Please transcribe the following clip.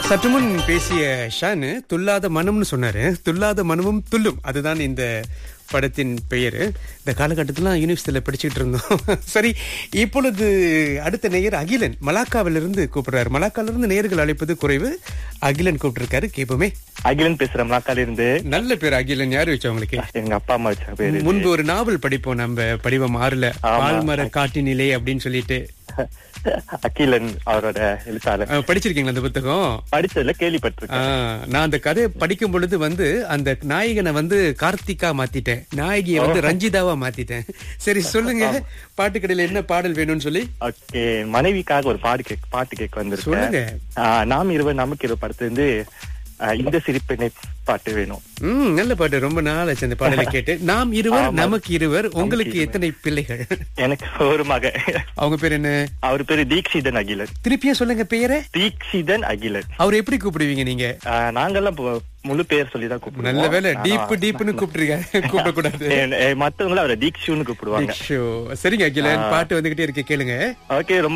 சற்று முன் பேசிய ஷானு துல்லாத மனம்னு சொன்னாரு துல்லாத மனமும் துள்ளும் அதுதான் இந்த படத்தின் பெயர் இந்த காலகட்டத்திலாம் யூனிவர்சிட்டியில் படிச்சுட்டு இருந்தோம் சரி இப்பொழுது அடுத்த நேயர் அகிலன் மலாக்காவிலிருந்து கூப்பிடுறாரு மலாக்காவிலிருந்து நேயர்கள் அழைப்பது குறைவு அகிலன் கூப்பிட்டிருக்காரு கேட்போமே அகிலன் பேசுறேன் மலாக்கால இருந்து நல்ல பேர் அகிலன் யாரு வச்சவங்களுக்கு எங்க அப்பா அம்மா வச்ச பேரு முன்பு ஒரு நாவல் படிப்போம் நம்ம படிவம் ஆறுல ஆமா. பால்மர காட்டினிலே அப்படின்னு சொல்லிட்டு அகிலன் அவரோட எழுத்தாளர் அஹ், படிச்சிருக்கீங்களா அந்த புத்தகம் படிச்சதுல கேள்விப்பட்டிருக்கேன் ஆ, நான் அந்த கதையை படிக்கும் பொழுது வந்து அந்த நாயகனை வந்து கார்த்திகா மாத்திட்டேன் நாயகியை வந்து ரஞ்சிதாவா மாத்திட்டேன் சரி சொல்லுங்க பாட்டுக்கடையில என்ன பாடல் வேணும்னு சொல்லி ஓகே மனைவிக்காக ஒரு பாடு கேக் பாட்டு கேட்க வந்திருக்கேன் சொல்லுங்க ஆ, நாம் இருவர் நமக்கு இருவர் படத்துல இருந்து ஆ, இந்த சிரிப்பினை பாட்டு வேணும் ம் நல்ல பாட்டு ரொம்ப நாள் ஆச்சு அந்த பாடலை கேட்டு நாம் இருவர் ஆமா. நமக்கு இருவர் உங்களுக்கு எத்தனை பிள்ளைகள் எனக்கு ஒரு மக அவங்க பேர் என்ன அவர் பேரு தீக்ஷிதன் அகிலன் திருப்பியும் சொல்லுங்க பேரை தீக்ஷிதன் அகிலன் அவர் எப்படி கூப்பிடுவீங்க நீங்க ஆ, நாங்கெல்லாம் இப்போ முழு பேர் சொல்லிதான் கூப்பிடுவோம் நல்ல வேலை ஆனா, டீப் டீப்னு கூப்பிட்டுருக்க கூப்பிடக்கூடாது எ- எ- மத்தவங்களும் அவரை தீக்ஷுன்னு கூப்பிடுவாங்க ஷோ. சரிங்க அகிலன் பாட்டு வந்துகிட்டே இருக்கு கேளுங்க ஓகே ரொம்ப